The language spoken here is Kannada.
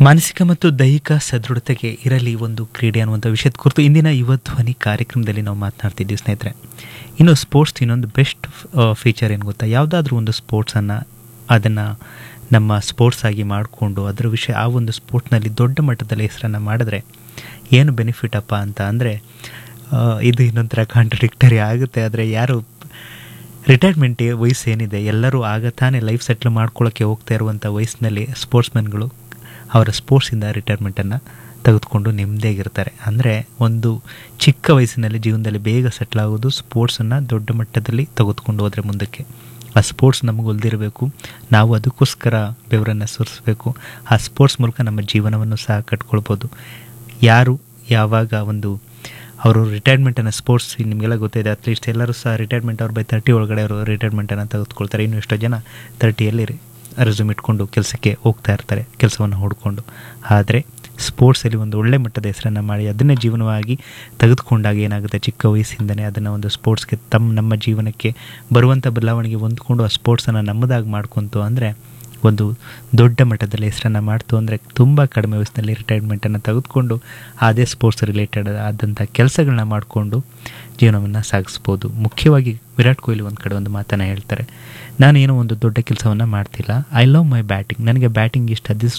ಮಾನಸಿಕ ಮತ್ತು ದೈಹಿಕ ಸದೃಢತೆಗೆ ಇರಲಿ ಒಂದು ಕ್ರೀಡೆ ಅನ್ನುವಂಥ ವಿಷಯದ ಕುರಿತು ಇಂದಿನ ಯುವ ಧ್ವನಿ ಕಾರ್ಯಕ್ರಮದಲ್ಲಿ ನಾವು ಮಾತನಾಡ್ತಿದ್ದೀವಿ ಸ್ನೇಹಿತರೆ ಇನ್ನು ಸ್ಪೋರ್ಟ್ಸ್ ಇನ್ನೊಂದು ಬೆಸ್ಟ್ ಫೀಚರ್ ಏನು ಗೊತ್ತಾ ಯಾವುದಾದ್ರೂ ಒಂದು ಸ್ಪೋರ್ಟ್ಸನ್ನು ಅದನ್ನು ನಮ್ಮ ಸ್ಪೋರ್ಟ್ಸ್ ಆಗಿ ಮಾಡಿಕೊಂಡು ಅದರ ವಿಷಯ ಆ ಒಂದು ಸ್ಪೋರ್ಟ್ನಲ್ಲಿ ದೊಡ್ಡ ಮಟ್ಟದಲ್ಲಿ ಹೆಸರನ್ನು ಮಾಡಿದ್ರೆ ಏನು ಬೆನಿಫಿಟ್ ಅಪ್ಪ ಅಂತ ಅಂದರೆ ಇದು ಇನ್ನೊಂಥರ ಕಾಂಟ್ರಡಿಕ್ಟರಿ ಆಗುತ್ತೆ ಆದರೆ ಯಾರು ರಿಟೈರ್ಮೆಂಟ್ ವಯಸ್ಸು ಏನಿದೆ ಎಲ್ಲರೂ ಆಗ ತಾನೇ ಲೈಫ್ ಸೆಟ್ಲ್ ಮಾಡ್ಕೊಳ್ಳೋಕ್ಕೆ ಹೋಗ್ತಾ ಇರುವಂಥ ವಯಸ್ಸಿನಲ್ಲಿ ಸ್ಪೋರ್ಟ್ಸ್ಮನ್ಗಳು ಅವರ ಸ್ಪೋರ್ಟ್ಸಿಂದ ರಿಟೈರ್ಮೆಂಟನ್ನು ತೆಗೆದುಕೊಂಡು ನೆಮ್ಮದಿಯಾಗಿರ್ತಾರೆ ಅಂದರೆ ಒಂದು ಚಿಕ್ಕ ವಯಸ್ಸಿನಲ್ಲಿ ಜೀವನದಲ್ಲಿ ಬೇಗ ಸೆಟ್ಲ್ ಆಗೋದು ಸ್ಪೋರ್ಟ್ಸನ್ನು ದೊಡ್ಡ ಮಟ್ಟದಲ್ಲಿ ತೆಗೆದುಕೊಂಡು ಹೋದರೆ ಮುಂದಕ್ಕೆ ಆ ಸ್ಪೋರ್ಟ್ಸ್ ನಮಗೆ ಒಲ್ದಿರಬೇಕು ನಾವು ಅದಕ್ಕೋಸ್ಕರ ಬೆವರನ್ನು ಸುರಿಸ್ಬೇಕು ಆ ಸ್ಪೋರ್ಟ್ಸ್ ಮೂಲಕ ನಮ್ಮ ಜೀವನವನ್ನು ಸಹ ಕಟ್ಕೊಳ್ಬೋದು ಯಾರು ಯಾವಾಗ ಒಂದು ಅವರು ರಿಟೈರ್ಮೆಂಟನ್ನು ಸ್ಪೋರ್ಟ್ಸ್ ನಿಮಗೆಲ್ಲ ಗೊತ್ತಿದೆ ಅಟ್ಲೀಸ್ಟ್ ಎಲ್ಲರೂ ಸಹ ರಿಟೈರ್ಮೆಂಟ್ ಅವ್ರು ಬೈ ತರ್ಟಿ ಒಳಗಡೆ ಅವರು ರಿಟೈರ್ಮೆಂಟನ್ನು ತೆಗೆದುಕೊಳ್ತಾರೆ ಇನ್ನು ಎಷ್ಟೋ ಜನ ತರ್ಟಿಯಲ್ಲಿ ರೆಸ್ಯೂಮ್ ಇಟ್ಕೊಂಡು ಕೆಲಸಕ್ಕೆ ಹೋಗ್ತಾ ಇರ್ತಾರೆ ಕೆಲಸವನ್ನು ಹುಡ್ಕೊಂಡು ಆದರೆ ಸ್ಪೋರ್ಟ್ಸಲ್ಲಿ ಒಂದು ಒಳ್ಳೆ ಮಟ್ಟದ ಹೆಸರನ್ನು ಮಾಡಿ ಅದನ್ನೇ ಜೀವನವಾಗಿ ತೆಗೆದುಕೊಂಡಾಗ ಏನಾಗುತ್ತೆ ಚಿಕ್ಕ ವಯಸ್ಸಿಂದನೇ ಅದನ್ನು ಒಂದು ಸ್ಪೋರ್ಟ್ಸ್ಗೆ ತಮ್ಮ ನಮ್ಮ ಜೀವನಕ್ಕೆ ಬರುವಂಥ ಬದಲಾವಣೆಗೆ ಹೊಂದ್ಕೊಂಡು ಆ ಸ್ಪೋರ್ಟ್ಸನ್ನು ನಮ್ಮದಾಗಿ ಮಾಡ್ಕೊತು ಅಂದರೆ ಒಂದು ದೊಡ್ಡ ಮಟ್ಟದಲ್ಲಿ ಹೆಸರನ್ನು ಮಾಡ್ತು ಅಂದರೆ ತುಂಬ ಕಡಿಮೆ ವಯಸ್ಸಿನಲ್ಲಿ ರಿಟೈರ್ಮೆಂಟನ್ನು ತೆಗೆದುಕೊಂಡು ಅದೇ ಸ್ಪೋರ್ಟ್ಸ್ ರಿಲೇಟೆಡ್ ಆದಂಥ ಕೆಲಸಗಳನ್ನ ಮಾಡಿಕೊಂಡು ಜೀವನವನ್ನು ಸಾಗಿಸ್ಬೋದು ಮುಖ್ಯವಾಗಿ ವಿರಾಟ್ ಕೊಹ್ಲಿ ಒಂದು ಕಡೆ ಒಂದು ಮಾತನ್ನು ಹೇಳ್ತಾರೆ ನಾನು ಏನೋ ಒಂದು ದೊಡ್ಡ ಕೆಲಸವನ್ನು ಮಾಡ್ತಿಲ್ಲ ಐ ಲವ್ ಮೈ ಬ್ಯಾಟಿಂಗ್ ನನಗೆ ಬ್ಯಾಟಿಂಗ್ ಇಷ್ಟ ದಿಸ್